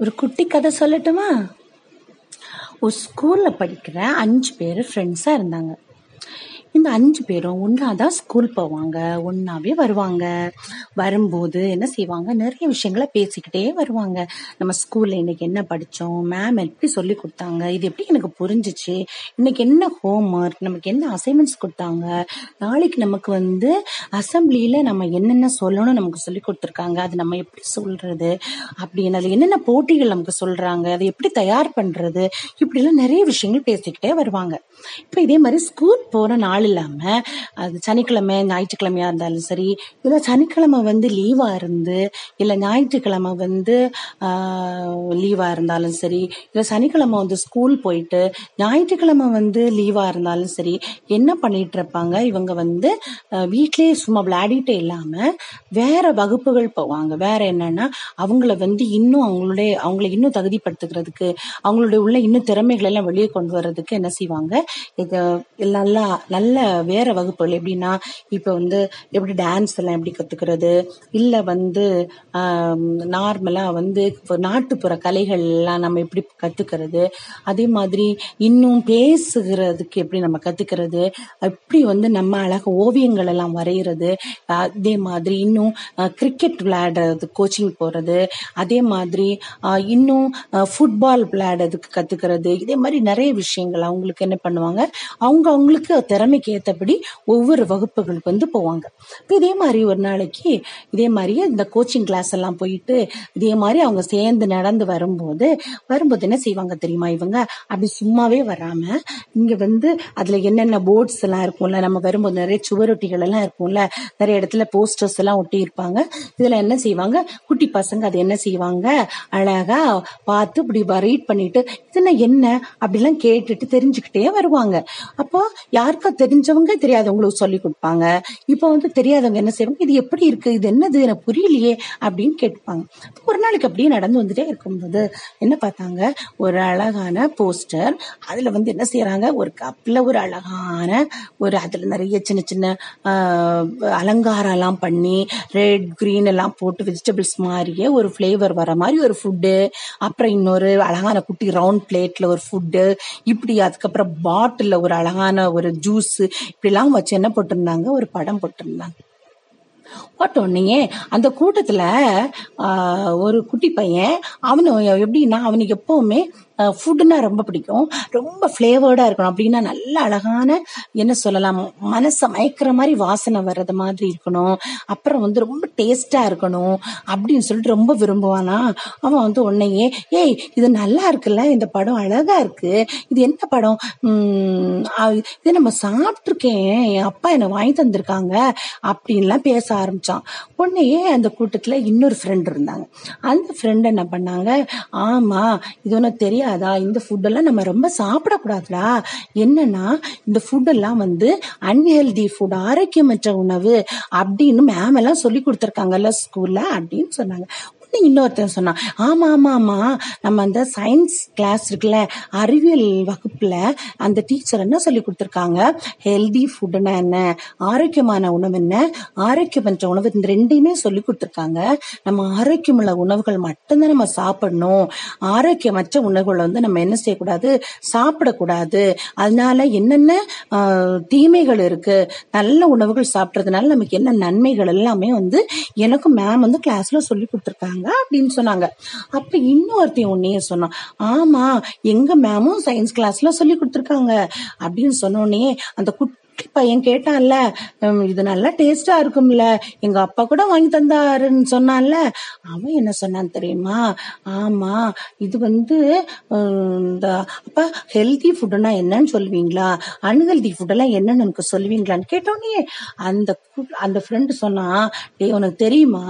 ஒரு குட்டி கதை சொல்லட்டுமா ஒரு ஸ்கூல்ல படிக்கிற அஞ்சு பேர் ஃப்ரெண்ட்ஸா இருந்தாங்க இந்த அஞ்சு பேரும் ஒன்னாதான் ஸ்கூல் போவாங்க ஒன்னாவே வருவாங்க வரும்போது என்ன செய்வாங்க நிறைய விஷயங்களை பேசிக்கிட்டே வருவாங்க நம்ம ஸ்கூல்ல இன்னைக்கு என்ன படிச்சோம் மேம் எப்படி சொல்லி கொடுத்தாங்க இது எப்படி எனக்கு புரிஞ்சுச்சு இன்னைக்கு என்ன ஹோம்ஒர்க் நமக்கு என்ன அசைன்மெண்ட்ஸ் கொடுத்தாங்க நாளைக்கு நமக்கு வந்து அசம்பிளியில நம்ம என்னென்ன சொல்லணும் நமக்கு சொல்லி கொடுத்துருக்காங்க அது நம்ம எப்படி சொல்றது அப்படின்னு அதுல என்னென்ன போட்டிகள் நமக்கு சொல்றாங்க அதை எப்படி தயார் பண்றது இப்படி எல்லாம் நிறைய விஷயங்கள் பேசிக்கிட்டே வருவாங்க இப்ப இதே மாதிரி ஸ்கூல் போற நாள் இல்லாம அது சனிக்கிழமை ஞாயிற்றுக்கிழமையா இருந்தாலும் சரி இல்ல சனிக்கிழமை வந்து லீவா இருந்து இல்ல ஞாயிற்றுக்கிழமை வந்து லீவா இருந்தாலும் சரி இல்ல சனிக்கிழமை வந்து ஸ்கூல் போயிட்டு ஞாயிற்றுக்கிழமை வந்து லீவா இருந்தாலும் சரி என்ன பண்ணிட்டு இருப்பாங்க இவங்க வந்து ஆஹ் வீட்லயே சும்மா விளையாடிட்டே இல்லாம வேற வகுப்புகள் போவாங்க வேற என்னன்னா அவங்கள வந்து இன்னும் அவங்களுடைய அவங்கள இன்னும் தகுதிப்படுத்துகிறதுக்கு அவங்களுடைய உள்ள இன்னும் திறமைகளை எல்லாம் வெளியே கொண்டு வர்றதுக்கு என்ன செய்வாங்க இது நல்லா நல்ல வேற வகுப்புகள் எப்படின்னா இப்ப வந்து எப்படி டான்ஸ் எல்லாம் எப்படி கத்துக்கிறது இல்ல வந்து நார்மலா வந்து இப்ப நாட்டுப்புற கலைகள் எல்லாம் நம்ம எப்படி கத்துக்கிறது அதே மாதிரி இன்னும் பேசுகிறதுக்கு எப்படி நம்ம கத்துக்கிறது எப்படி வந்து நம்ம அழகா ஓவியங்கள் எல்லாம் வரைகிறது அதே மாதிரி இன்னும் கிரிக்கெட் விளையாடுறது கோச்சிங் போறது அதே மாதிரி அஹ், இன்னும் ஃபுட்பால் விளையாடுறதுக்கு கத்துக்கிறது இதே மாதிரி நிறைய விஷயங்கள் அவங்களுக்கு என்ன பண்ணுவாங்க அவங்க அவங்களுக்கு திறமைக்கு ஏத்தபடி ஒவ்வொரு வகுப்புகளுக்கு வந்து போவாங்க இப்ப இதே மாதிரி ஒரு நாளைக்கு இதே மாதிரியே இந்த கோச்சிங் கிளாஸ் எல்லாம் போயிட்டு இதே மாதிரி அவங்க சேர்ந்து நடந்து வரும்போது வரும்போது என்ன செய்வாங்க தெரியுமா இவங்க அப்படி சும்மாவே வராம இங்க வந்து அதுல என்னென்ன போர்ட்ஸ் எல்லாம் இருக்கும்ல நம்ம வரும்போது நிறைய சுவரொட்டிகள் எல்லாம் இருக்கும்ல நிறைய இடத்துல போஸ்டர்ஸ் எல்லாம் ஒட்டி இருப்பாங்க இதுல என்ன செய்வாங்க குட்டி பசங்க அது என்ன செய்வாங்க அழகா பார்த்து இப்படி ரீட் பண்ணிட்டு இதுல என்ன அப்படிலாம் கேட்டுட்டு தெரிஞ்சுக்கிட்டே வருவாங்க அப்போ யாருக்கும் தெரிஞ்சவங்க தெரியாதவங்களுக்கு சொல்லி கொடுப்பாங்க இப்போ வந்து தெரியாதவங்க என்ன செய்வாங்க இது எப்படி இருக்கு இது என்னது எனக்கு புரியலையே அப்படின்னு கேட்பாங்க ஒரு நாளைக்கு அப்படியே நடந்து வந்துட்டே இருக்கும்போது என்ன பார்த்தாங்க ஒரு அழகான போஸ்டர் அதுல வந்து என்ன செய்யறாங்க ஒரு கப்ல ஒரு அழகான ஒரு அதுல நிறைய சின்ன சின்ன ஆஹ், அலங்காரம் எல்லாம் பண்ணி ரெட் green எல்லாம் போட்டு வெஜிடபிள்ஸ் மாதிரியே ஒரு ஃபிளேவர் வர மாதிரி ஒரு ஃபுட்டு அப்புறம் இன்னொரு அழகான குட்டி ரவுண்ட் பிளேட்ல ஒரு ஃபுட்டு இப்படி அதுக்கப்புறம் பாட்டில்ல ஒரு அழகான ஒரு ஜூஸ் இப்படிலாம் வச்சு என்ன போட்டிருந்தாங்க ஒரு படம் போட்டிருந்தாங்க போட்ட உடனே அந்த கூட்டத்துல ஆஹ், ஒரு குட்டி பையன் அவனு எப்படின்னா அவனுக்கு எப்பவுமே ஃபுட்டுனா ரொம்ப பிடிக்கும் ரொம்ப ஃப்ளேவர்டா இருக்கணும் அப்படின்னா நல்ல அழகான என்ன சொல்லலாம் மனசை மயக்கிற மாதிரி வாசனை வர்றது மாதிரி இருக்கணும் அப்புறம் வந்து ரொம்ப டேஸ்டா இருக்கணும் அப்படின்னு சொல்லிட்டு ரொம்ப விரும்புவானா அவன் வந்து உன்னையே ஏய் இது நல்லா இருக்குல்ல இந்த படம் அழகா இருக்கு இது என்ன படம் உம் அ- இது நம்ம சாப்பிட்டுருக்கேன் என் அப்பா என்ன வாங்கி தந்திருக்காங்க அப்படின்லாம் பேச ஆரம்பிச்சான் உடனேயே அந்த கூட்டத்துல இன்னொரு ஃப்ரெண்ட் இருந்தாங்க அந்த ஃப்ரெண்ட் என்ன பண்ணாங்க ஆமா இது ஒன்னும் தெரியாதா இந்த ஃபுட் எல்லாம் நம்ம ரொம்ப சாப்பிடக்கூடாதுடா என்னன்னா இந்த ஃபுட் எல்லாம் வந்து அன்ஹெல்தி ஃபுட் ஆரோக்கியமற்ற உணவு அப்படின்னு மேம் எல்லாம் சொல்லி கொடுத்துருக்காங்கல்ல ஸ்கூல்ல அப்படின்னு சொன்னாங்க உடனே இன்னொருத்தன் சொன்னான் ஆமா ஆமா ஆமா நம்ம அந்த சயின்ஸ் கிளாஸ் இருக்குல்ல அறிவியல் வகுப்புல அந்த டீச்சர் என்ன சொல்லி கொடுத்துருக்காங்க ஹெல்தி ஃபுட்னா என்ன ஆரோக்கியமான உணவு என்ன ஆரோக்கியமற்ற உணவு இந்த ரெண்டையுமே சொல்லி கொடுத்துருக்காங்க நம்ம ஆரோக்கியமுள்ள உணவுகள் மட்டும்தான் நம்ம சாப்பிடணும் ஆரோக்கியமற்ற உணவுகளை வந்து நம்ம என்ன செய்யக்கூடாது சாப்பிடக்கூடாது அதனால என்னென்ன ஆஹ், தீமைகள் இருக்கு நல்ல உணவுகள் சாப்பிட்றதுனால நமக்கு என்ன நன்மைகள் எல்லாமே வந்து எனக்கும் மேம் வந்து கிளாஸ்ல சொல்லி கொடுத்துருக்காங்க அப்படின்னு சொன்னாங்க அப்ப இன்னொருத்தையும் ஒன்னே சொன்னான் ஆமா எங்க மேமும் சயின்ஸ் கிளாஸ்ல சொல்லி கொடுத்துருக்காங்க அப்படின்னு சொன்ன உடனே அந்த குட்டி பையன் கேட்டான்ல "உம், இது நல்லா டேஸ்டா இருக்கும்ல எங்க அப்பா கூட வாங்கி தந்தாருன்னு சொன்னான்ல அவன் என்ன சொன்னான் தெரியுமா ஆமா இது வந்து உம், இந்த அப்பா ஹெல்தி ஃபுட்னா என்னன்னு சொல்லுவீங்களா அன்ஹெல்தி ஃபுட்டெல்லாம் என்னன்னு எனக்கு சொல்லுவீங்களான்னு கேட்டோன்னே அந்த கு- அந்த ஃப்ரெண்டு சொன்னா டேய் உனக்கு தெரியுமா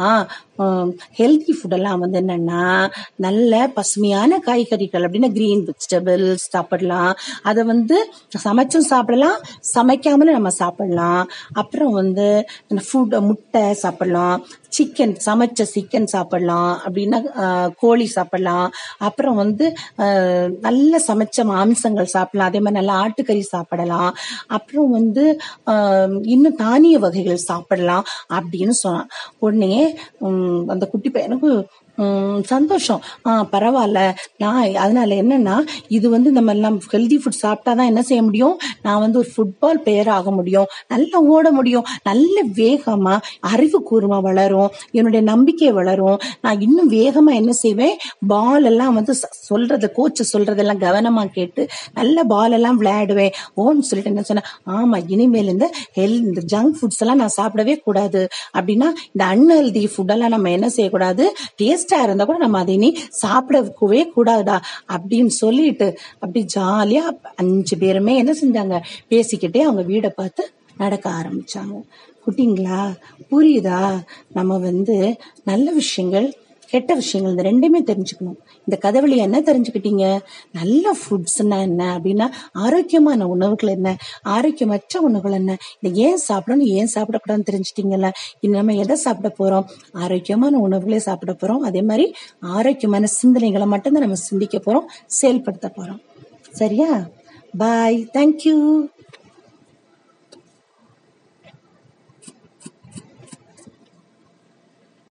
ஹெல்தி ஃபுட்டெல்லாம் வந்து என்னன்னா நல்ல பசுமையான காய்கறிகள் அப்படின்னா கிரீன் வெஜிடபிள்ஸ் சாப்பிடலாம் அதை வந்து சமைச்சும் சாப்பிடலாம் சமைக்காமலும் நம்ம சாப்பிடலாம் அப்புறம் வந்து ஃபுட் முட்டை சாப்பிடலாம் சிக்கன் சமைச்ச சிக்கன் சாப்பிடலாம் அப்படின்னா ஆஹ், கோழி சாப்பிடலாம் அப்புறம் வந்து ஆஹ், நல்ல சமைச்ச மாமிசங்கள் சாப்பிடலாம் அதே மாதிரி நல்ல ஆட்டுக்கறி சாப்பிடலாம் அப்புறம் வந்து ஆஹ், இன்னும் தானிய வகைகள் சாப்பிடலாம் அப்படின்னு சொன்னான் உடனே உம், அந்த குட்டி பையனுக்கு ம், சந்தோஷம் ஆ பரவாயில்ல நான் அதனால என்னன்னா இது வந்து நம்ம எல்லாம் ஹெல்தி ஃபுட் சாப்பிட்டா தான் என்ன செய்ய முடியும் நான் வந்து ஒரு ஃபுட்பால் பிளேயர் ஆக முடியும் நல்லா ஓட முடியும் நல்ல வேகமா அறிவு கூர்மை வளரும் என்னுடைய நம்பிக்கை வளரும் நான் இன்னும் வேகமா என்ன செய்வேன் பால் எல்லாம் வந்து ச- சொல்றது கோச் சொல்றதெல்லாம் கவனமா கேட்டு நல்ல பால் எல்லாம் விளையாடுவேன் ஓன்னு சொல்லிட்டு என்ன சொன்னேன் ஆமா இனிமேல் இந்த ஹெல் இந்த ஜங்க் ஃபுட்ஸ் எல்லாம் நான் சாப்பிடவே கூடாது அப்படின்னா இந்த அன்ஹெல்தி ஃபுட் எல்லாம் நம்ம என்ன செய்யக்கூடாது டேஸ்டா இருந்தா கூட நம்ம அதை இனி சாப்பிடவே கூடாதுடா அப்படின்னு சொல்லிட்டு அப்படி ஜாலியா அஞ்சு பேருமே என்ன செஞ்சாங்க பேசிக்கிட்டே அவங்க வீடை பார்த்து நடக்க ஆரம்பிச்சாங்க குட்டிங்களா புரியுதா நம்ம வந்து நல்ல விஷயங்கள் கெட்ட விஷயங்கள் இந்த ரெண்டுமே தெரிஞ்சுக்கணும் இந்த கதை வழியா என்ன தெரிஞ்சுக்கிட்டீங்க நல்ல ஃபுட்ஸ்னா என்ன அப்படின்னா ஆரோக்கியமான உணவுகள் என்ன ஆரோக்கியமற்ற உணவுகள் என்ன இந்த ஏன் சாப்பிடணும் ஏன் சாப்பிடக்கூடாதுன்னு தெரிஞ்சுட்டீங்கல்ல இனி நம்ம எதை சாப்பிட போறோம் ஆரோக்கியமான உணவுகளே சாப்பிட போறோம் அதே மாதிரி ஆரோக்கியமான சிந்தனைகளை மட்டும்தான் நம்ம சிந்திக்க போறோம் செயல்படுத்த போறோம் சரியா பாய் தேங்க்யூ